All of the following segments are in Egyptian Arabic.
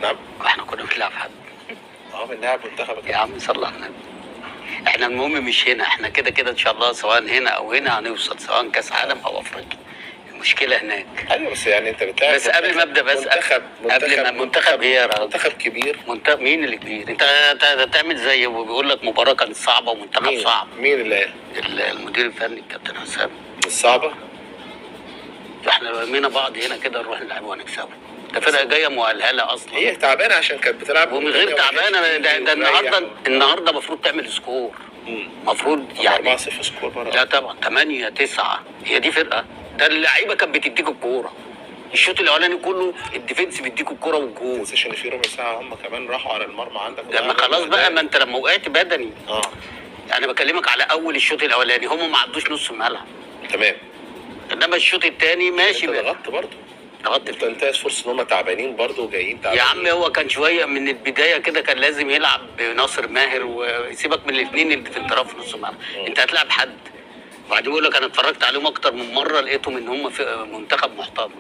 نعم احنا كنا بنلعب حد اه بنلعب منتخب يا عم صلى على النبي احنا المهم مش هنا احنا كده كده ان شاء الله سواء هنا او هنا هنوصل سواء كاس عالم او افريقيا المشكله هناك ايوه بس يعني انت بتلعب بس قبل ما ابدا بس منتخب قبل ما منتخب ايه يا راجل منتخب كبير منتخب مين اللي كبير انت انت تعمل زي بيقول لك مباراه كانت صعبه ومنتخب مين صعب مين اللي قال؟ ال- المدير الفني الكابتن حسام الصعبه احنا لو رمينا بعض هنا كده نروح نلعب ونكسبه ده فرقه جايه مؤهله اصلا هي تعبانه عشان كانت بتلعب ومن غير تعبانه ده, ده النهارده النهارده المفروض تعمل سكور المفروض يعني يعني 4 0 سكور بره لا طبعا 8 9 هي دي فرقه ده اللعيبه كانت بتديك الكوره الشوط الاولاني كله الديفنس بيديك الكوره ما والجول تنساش ان في ربع ساعه هم كمان راحوا على المرمى عندك لما خلاص بقى ما انت لما وقعت بدني اه انا بكلمك على اول الشوط الاولاني هم ما عدوش نص الملعب تمام انما الشوط الثاني ماشي انت بقى ضغطت برضه ضغطت انت انتهز فرصه ان هم تعبانين برضه وجايين يا تعبانين عم هو كان شويه من البدايه كده كان لازم يلعب بناصر ماهر ويسيبك من الاثنين اللي في الطرف في نص الملعب انت هتلعب حد وبعدين يقول لك انا اتفرجت عليهم اكتر من مره لقيتهم ان هم في منتخب محترم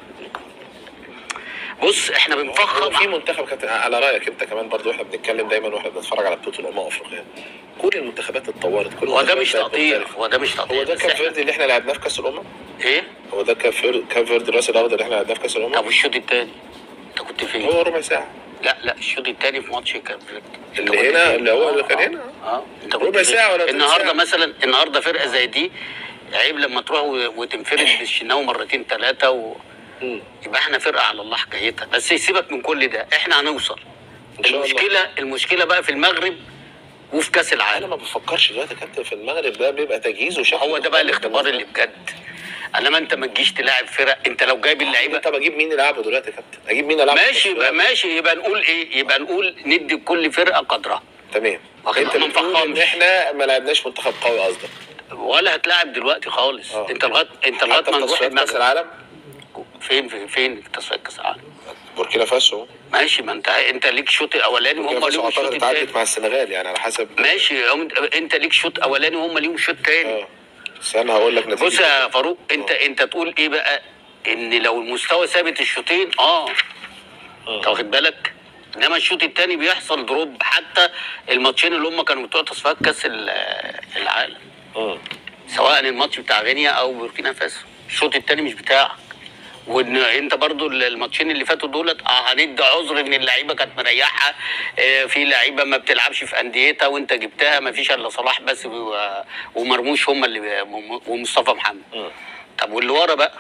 بص احنا هو بنفخم في منتخب كابتن على رايك انت كمان برضه واحنا بنتكلم دايما واحنا بنتفرج على بطوله الامم الافريقيه كل المنتخبات اتطورت كل هو ده المنتخبات مش بقت تقطيع مختلفة. هو ده مش تقطيع هو ده بس كاب إحنا- فيردي اللي احنا لعبناه في كاس الامم ايه هو ده كاب فير- كاب فيردي الراس الاخضر اللي احنا لعبناه في كاس طب الامم والشوط الثاني انت كنت فين؟ هو ربع ساعه لا لا الشوط الثاني في ماتش كان فيردي. انت اللي كنت هنا- فين؟ اللي هو اللي كان آه، هنا. اه انت كنت ربع فين؟ ساعة ولا تلت النهارده ساعة؟ مثلا النهارده فرقه زي دي عيب لما تروح و- وتنفرد بالشناوي مرتين ثلاثه و... مم. يبقى احنا فرقه على الله حكايتها بس يسيبك من كل ده احنا هنوصل إن شاء الله. المشكله المشكله بقى في المغرب وفي كاس انا العالم ما بفكرش دلوقتي يا كابتن في المغرب ده بيبقى تجهيز وشكل هو ده بقى مختلف الاختبار بالنسبة اللي بجد انما انت ما تجيش تلاعب فرق انت لو جايب لي. اللعيبه انت بجيب مين يلعبه دلوقتي يا كابتن اجيب مين يلعبه ماشي يبقى ماشي يبقى نقول ايه يبقى نقول ندي لكل فرقه قدرها تمام واخد انت بالك؟ ما بتقول ان نفخمش. احنا ما لعبناش منتخب قوي قصدك ولا هتلاعب دلوقتي خالص آه. انت لغايه انت لغايه حتى ما في نروح تصفيات كاس المغرب العالم فين فين فين في تصفيات كاس العالم بوركينا فاسو ماشي ما انت انت ليك شوط اولاني بوركينا وهم فاسو ليهم الشوط اعتقد الثاني اتعادلت مع السنغال يعني على حسب ماشي هم- انت ليك شوط اولاني وهم ليهم شوط ثاني اه بس انا هقول لك نتيجه بص يا فاروق انت انت تقول ايه بقى ان لو المستوى ثابت الشوطين اه انت واخد بالك انما الشوط الثاني بيحصل دروب حتى الماتشين اللي هم كانوا بتوع تصفيات كاس ال- العالم مم. سواء الماتش بتاع غينيا او بوركينا فاسو الشوط الثاني مش بتاعك وان انت برضو الماتشين اللي فاتوا دولت اه هندي عذر ان اللعيبه كانت مريحه اه في لعيبه ما بتلعبش في انديتها وانت جبتها ما فيش الا صلاح بس و- ومرموش هم اللي ومصطفى محمد مم. طب واللي ورا بقى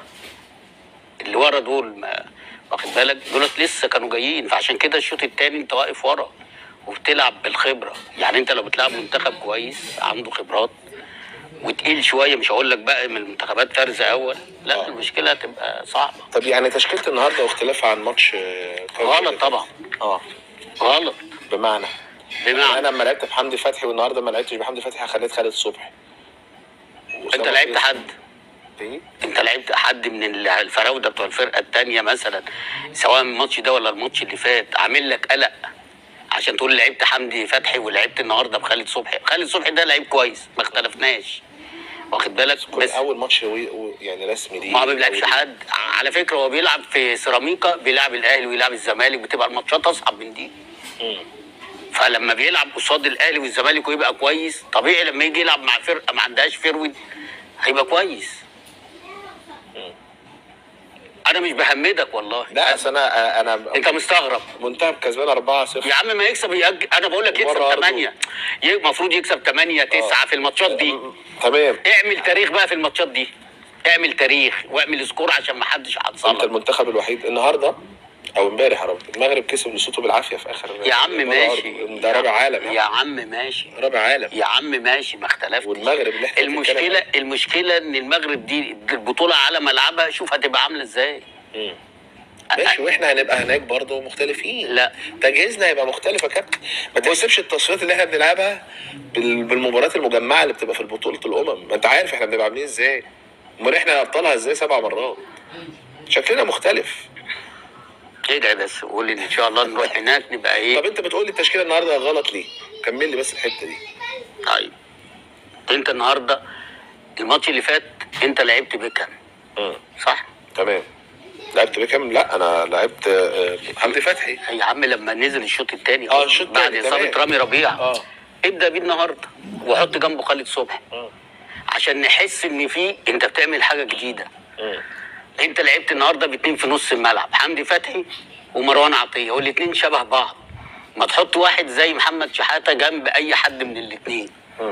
اللي ورا دول ما واخد بالك دولت لسه كانوا جايين فعشان كده الشوط الثاني انت واقف ورا وبتلعب بالخبره يعني انت لو بتلعب منتخب كويس عنده خبرات وتقيل شويه مش هقول لك بقى من المنتخبات فرز اول لا آه. المشكله هتبقى صعبه طب يعني تشكيله النهارده واختلافها عن ماتش آه، كان غلط طبعا اه غلط بمعنى بمعنى انا لما لعبت بحمدي فتحي والنهارده ما لعبتش بحمدي فتحي خليت خالد صبحي انت لعبت حد ايه انت لعبت حد من ال- الفراوده بتوع الفرقه الثانيه مثلا سواء الماتش ده ولا الماتش اللي فات عامل لك قلق عشان تقول لعبت حمدي فتحي ولعبت النهارده بخالد صبحي خالد صبحي ده لعيب كويس ما اختلفناش واخد بالك كل بس اول ماتش وي- و- يعني رسمي ليه ما بيلعبش حد على فكره هو بيلعب في سيراميكا بيلعب الاهلي ويلعب الزمالك بتبقى الماتشات اصعب من دي مم. فلما بيلعب قصاد الاهلي والزمالك ويبقى كويس طبيعي لما يجي يلعب مع فرقه ما عندهاش فيرود هيبقى كويس انا مش بهمدك والله لا اصل انا انا انت مستغرب منتخب كسبان 4 0 يا عم ما يكسب يأج... انا بقول لك مرة يكسب أرضه. 8 المفروض يكسب 8 9 في الماتشات دي تمام اعمل تاريخ بقى في الماتشات دي اعمل تاريخ واعمل سكور عشان ما حدش انت هتصلك المنتخب الوحيد النهارده او امبارح يا رب المغرب كسب لصوته بالعافيه في اخر يا عم مرة ماشي أرض. ده رابع عالم يا يعني عم ماشي رابع عالم يا عم ماشي ما اختلفتش والمغرب اللي احنا المشكله بنتكلم المشكله ان المغرب دي البطوله على ملعبها شوف هتبقى عامله ازاي مم. ماشي واحنا هنبقى هناك برضه مختلفين لا. تجهيزنا هيبقى مختلف يا كابتن ما تحسبش التصفيات اللي احنا بنلعبها بال- بالمباريات المجمعه اللي بتبقى في بطوله الامم ما انت عارف احنا بنبقى عاملين ازاي امال احنا ابطالها ازاي سبع مرات شكلنا مختلف ادعي بس وقول ان شاء الله نروح هناك نبقى ايه طب انت بتقول لي التشكيله النهارده غلط ليه كمل لي بس الحته دي طيب انت النهارده الماتش اللي فات انت لعبت بيكهام مم. صح تمام لعبت بيكهام لا انا لعبت آه، حمدي فتحي يا عم لما نزل الشوط الثاني اه، الشوط بعد التاني، اصابه تمام. رامي ربيعه اه ابدا بيه النهارده وحط جنبه خالد صبحي اه عشان نحس ان في انت بتعمل حاجه جديده مم. انت لعبت النهارده باتنين في نص الملعب حمدي فتحي ومروان عطيه والاتنين شبه بعض ما تحط واحد زي محمد شحاته جنب اي حد من الاتنين مم.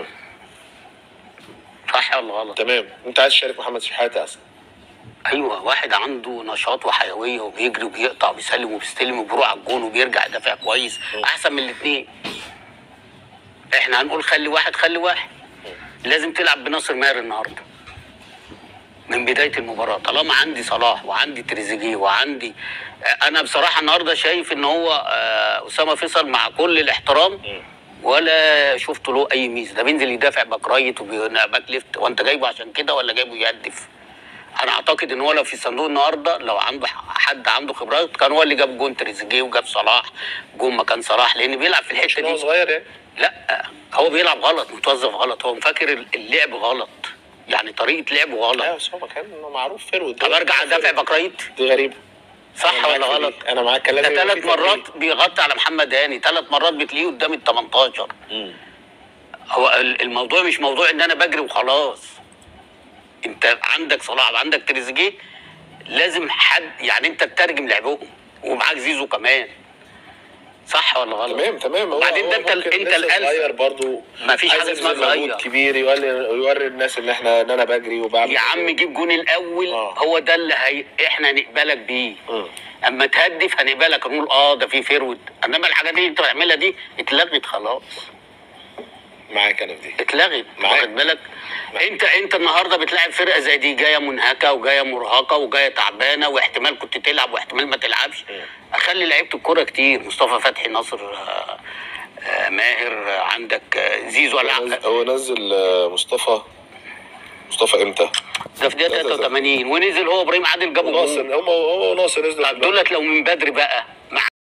صح ولا غلط تمام انت عايز تشارك محمد شحاته اصلا ايوه واحد عنده نشاط وحيويه وبيجري وبيقطع وبيسلم وبيستلم وبيروح على الجون وبيرجع يدافع كويس احسن من الاثنين احنا هنقول خلي واحد خلي واحد لازم تلعب بناصر ماهر النهارده من بدايه المباراه طالما عندي صلاح وعندي تريزيجيه وعندي انا بصراحه النهارده شايف ان هو آه، اسامه فيصل مع كل الاحترام ولا شفت له اي ميزه ده بينزل يدافع باك رايت وباك ليفت وانت جايبه عشان كده ولا جايبه يهدف انا اعتقد ان هو لو في صندوق النهارده لو عنده حد عنده خبرات كان هو اللي جاب جون تريزيجيه وجاب صلاح جون مكان صلاح لان بيلعب في الحته عشان هو دي صغير يعني لا هو بيلعب غلط متوظف غلط هو فاكر اللعب غلط يعني طريقه لعبه ايوه غلط بس هو كان معروف فيرود طب ارجع ادافع باك رايت دي غريبه صح أنا معاك ولا في دي. غلط؟ انا معاك كان ده لازم يبقى ثلاث في تبديل. مرات بيغطي على محمد هاني ثلاث مرات بتلاقيه قدام ال 18 مم. هو ال- الموضوع مش موضوع ان انا بجري وخلاص انت عندك صلاح وعندك تريزيجيه لازم حد يعني انت تترجم لعبهم ومعاك زيزو كمان صح ولا غلط؟ تمام تمام هو وبعدين هو ده انت ال- ممكن انت لسه الالف صغير برضه ما فيش عايز حاجه اسمها يبذل مجهود صغير كبير يوري يوري الناس ان احنا ان انا بجري وبعمل يا عم جيب جون الاول آه. هو ده اللي هي... احنا نقبلك بيه مم. اما تهدف هنقبلك نقول اه ده في فيرود انما الحاجات دي انت بتعملها دي اتلغت خلاص معاك انا في دي اتلغت معاك. واخد بالك انت انت النهارده بتلاعب فرقه زي دي جايه منهكه وجايه مرهقه وجايه تعبانه واحتمال كنت تلعب واحتمال ما تلعبش اخلي لعيبه الكوره كتير مصطفى فتحي ناصر آه، آه، ماهر آه، عندك آه، زيزو هو لا نزل- هو نزل آه، مصطفى مصطفى امتى؟ ده في دقيقه 83 ونزل هو ابراهيم عادل جابوا جول ناصر هم هو ناصر نزل طب دولت لو من بدري بقى مع